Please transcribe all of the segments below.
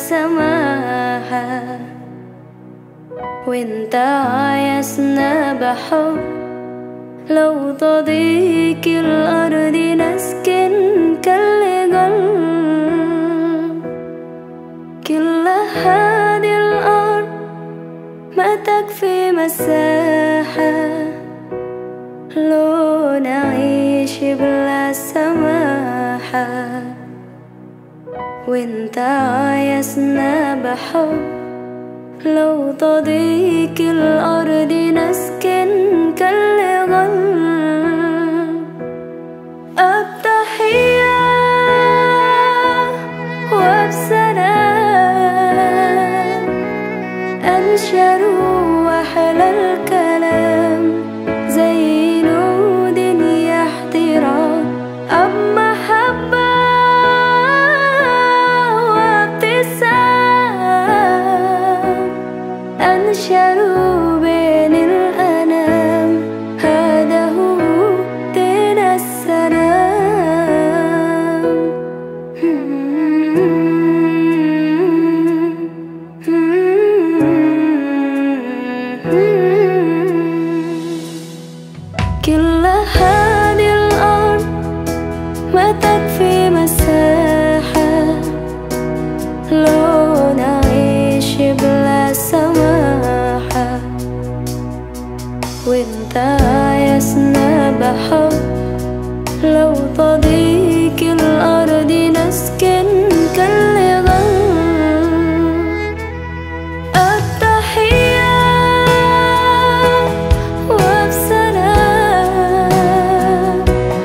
سماحة وانت عايزنا بحب لو تضيق الأرض نسكن كل قلب كل هذه الأرض ما تكفي مساحة لو نعيش بلا سماحة وانت عايزنا بحب لو تضيق الأرض نسكن كالغل التحية وبسلام أنشروا أحلى الكلام زي نود يحترام أب محبة وابتسام أنشروا بين الأنام هذا هو دين السلام كل هذه الأرض ما تكفي مساحة لو نعيش بلا سماحة وانت عايزنا بحب لو تضيق الأرض نسكن كالغل التحية وبسلام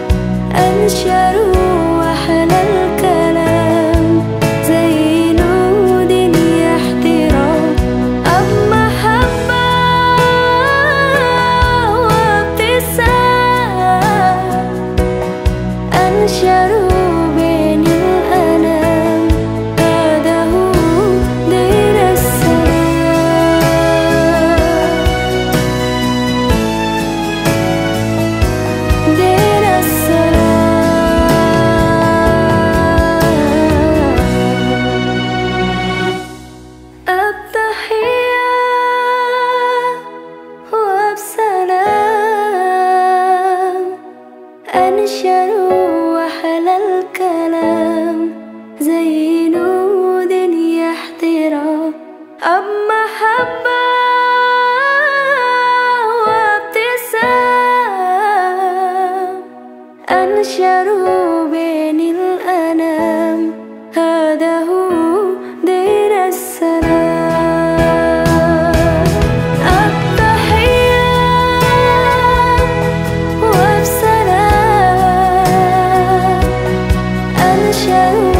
أنشروا أحلى الكلام زي نود يحترام أب محبة وابتسام أنشروا بين الأنام هذا هو دين السلام دين السلام التحية وبسلام أنشروا أحلى الكلام زي نود يحترام أب محبة وابتسام أنشروا بين الأنام هذا هو دين السلام التحية وبسلام أنشروا